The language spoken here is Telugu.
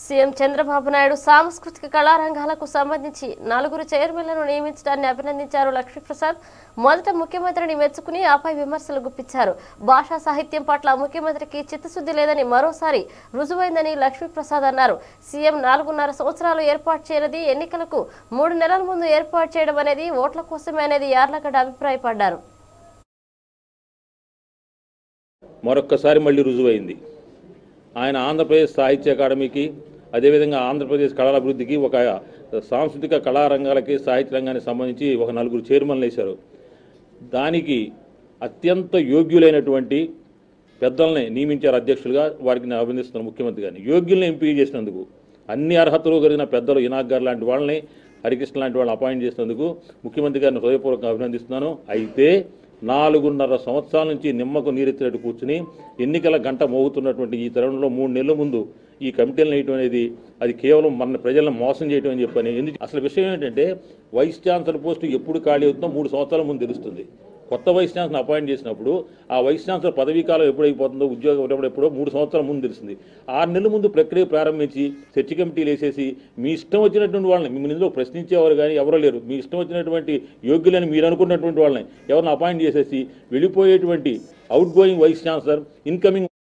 సీఎం చంద్రబాబు నాయుడు సాంస్కృతిక కళారంగాలకు సంబంధించి నలుగురు చైర్మన్లను నియమించడాన్ని అభినందించారు లక్ష్మీప్రసాద్ మొదట ముఖ్యమంత్రిని మెచ్చుకుని ఆపై విమర్శలు గుప్పించారు భాషా సాహిత్యం పట్ల ముఖ్యమంత్రికి చిత్తశుద్ధి లేదని మరోసారి రుజువైందని లక్ష్మీప్రసాద్ అన్నారు సీఎం నాలుగున్నర సంవత్సరాలు ఏర్పాటు చేయనిది ఎన్నికలకు మూడు నెలల ముందు ఏర్పాటు చేయడం అనేది ఓట్ల కోసమే అనేది యార్లగడ్డ అభిప్రాయపడ్డారు మరొక్కసారి మళ్ళీ రుజువైంది ఆయన ఆంధ్రప్రదేశ్ సాహిత్య అకాడమీకి అదేవిధంగా ఆంధ్రప్రదేశ్ కళల అభివృద్ధికి ఒక సాంస్కృతిక కళారంగాలకి సాహిత్య రంగానికి సంబంధించి ఒక నలుగురు చైర్మన్లు వేశారు దానికి అత్యంత యోగ్యులైనటువంటి పెద్దల్ని నియమించారు అధ్యక్షులుగా వారికి నేను అభినందిస్తున్నాను ముఖ్యమంత్రి గారిని యోగ్యుల్ని ఎంపిక చేసినందుకు అన్ని అర్హతలు కలిగిన పెద్దలు ఇనాక్ గారు లాంటి వాళ్ళని హరికృష్ణ లాంటి వాళ్ళని అపాయింట్ చేసినందుకు ముఖ్యమంత్రి గారిని హృదయపూర్వకంగా అభినందిస్తున్నాను అయితే నాలుగున్నర సంవత్సరాల నుంచి నిమ్మకు నీరెత్తినట్టు కూర్చుని ఎన్నికల గంట మోగుతున్నటువంటి ఈ తరుణంలో మూడు నెలల ముందు ఈ కమిటీలను వేయటం అనేది అది కేవలం మన ప్రజలను మోసం చేయటం అని చెప్పని ఎందుకు అసలు విషయం ఏంటంటే వైస్ ఛాన్సలర్ పోస్టు ఎప్పుడు ఖాళీ అవుతుందో మూడు సంవత్సరాల ముందు తెలుస్తుంది కొత్త వైస్ ఛాన్సలర్ అపాయింట్ చేసినప్పుడు ఆ వైస్ ఛాన్సలర్ పదవీ కాలం ఎప్పుడు అయిపోతుందో ఉద్యోగం ఎప్పుడు ఎప్పుడో మూడు సంవత్సరాల ముందు తెలిసింది ఆరు నెలల ముందు ప్రక్రియ ప్రారంభించి చర్చ కమిటీలు వేసేసి మీ ఇష్టం వచ్చినటువంటి వాళ్ళని మిమ్మల్ని ఇందులో ప్రశ్నించేవారు కానీ ఎవరో లేరు మీ ఇష్టం వచ్చినటువంటి యోగ్యులని మీరు అనుకున్నటువంటి వాళ్ళని ఎవరిని అపాయింట్ చేసేసి వెళ్ళిపోయేటువంటి outgoing vice chancellor incoming